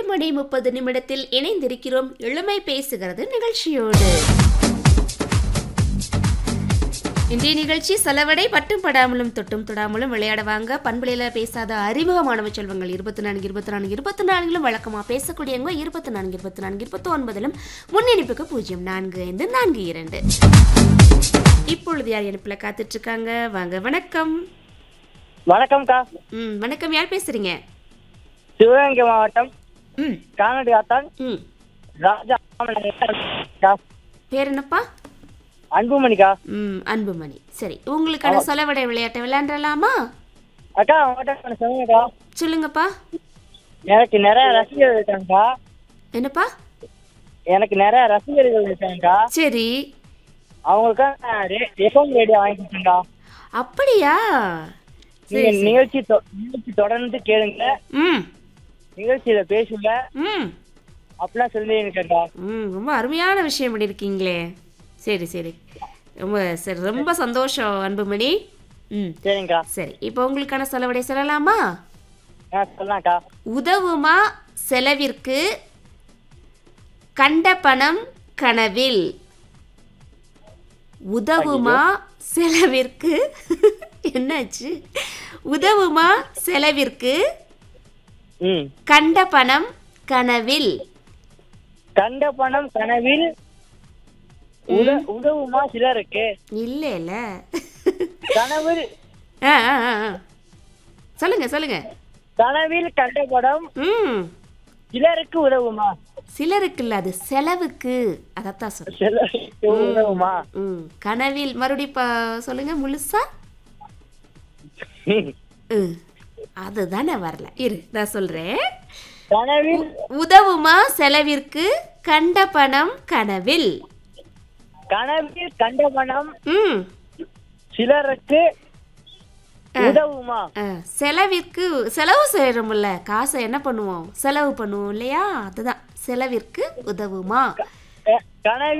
மணி முப்பது நிமிடத்தில் இணைந்திருக்கிறோம் இளமை பேசுகிறது நிகழ்ச்சியோடு இன்றைய நிகழ்ச்சி செலவடை பட்டும் படாமலும் தொட்டும் தொடாமலும் விளையாடுவாங்க பண்புலையில பேசாத அறிமுகமானவ செல்வங்கள் இருபத்தி நான்கு இருபத்தி நான்கு இருபத்தி நான்கிலும் வழக்கமா பேசக்கூடியவங்க இருபத்தி நான்கு இருபத்தி நான்கு இருபத்தி ஒன்பதிலும் முன்னெடுப்புக்கு பூஜ்ஜியம் நான்கு ஐந்து நான்கு இரண்டு இப்பொழுது யார் இணைப்புல காத்துட்டு இருக்காங்க வாங்க வணக்கம் வணக்கம்க்கா ம் வணக்கம் யார் பேசுறீங்க சிவகங்கை மாவட்டம் ம் காணடி ஆத்தான் ம் ராஜா அக்கா பேர் என்னப்பா அன்புமணிக்கா ம் அன்புமணி சரி உங்களுக்கான சொலவடை விளையாட்டை விளையாண்டலாமா அக்கா அவங்ககிட்ட ஒன்று சொல்லுங்கக்கா சொல்லுங்கப்பா எனக்கு நிறைய ரசிகர்கள் இருக்காங்கக்கா என்னப்பா எனக்கு நிறைய ரசிகர்கள் இருக்காங்கக்கா சரி அவங்களுக்காக எஃப்எம் ரேடியோ வாங்கி கொடுத்தேங்க்கா அப்படியா நீங்க நிகழ்ச்சி தொ- நிகழ்ச்சி தொடர்ந்து கேளுங்க ம் நிகழ்ச்சியில பேசுங்க ம் அப்படிலாம் சொல்லி இருக்கேன்க்கா ம் ரொம்ப அருமையான விஷயம் பண்ணியிருக்கீங்களே சரி சரி ரொம்ப சரி ரொம்ப சந்தோஷம் அன்புமணி ம் சரிங்கக்கா சரி இப்போ உங்களுக்கான செலவடை சொல்லலாமா ஆ சொல்லலாம்க்கா உதவுமா செலவிற்கு கண்ட பணம் கனவில் உதவுமா செலவிற்கு என்னாச்சு உதவுமா செலவிற்கு ம் கண்ட பணம் கனவில் கண்ட பணம் கனவில் உத உதவுமா சிலருக்கு இல்லைல கனவில் ஆ ஆ, ஆ, ஆ. சொல்லுங்க சொல்லுங்க கனவில் கண்ட படம் ம் சிலருக்கு உதவுமா சிலருக்கு இல்ல அது செலவுக்கு அதைத்தான் சொல்றேன் சிலருக்கு உதவுமா ம் கனவில் மறுபடி ப சொல்லுங்க முழுசா ம் அதுதானே வரல இரு நான் சொல்றேன் கனவில் உதவுமா செலவிற்கு கண்ட பணம் கனவில் கனவில் கண்ட பணம் ம் சிலருக்கு உதவுமா ஆ, செலவிற்கு செலவு செய்யறோம்ல காசை என்ன பண்ணுவோம் செலவு பண்ணுவோம் இல்லையா அதுதான் செலவிற்கு உதவுமா க- கனவில்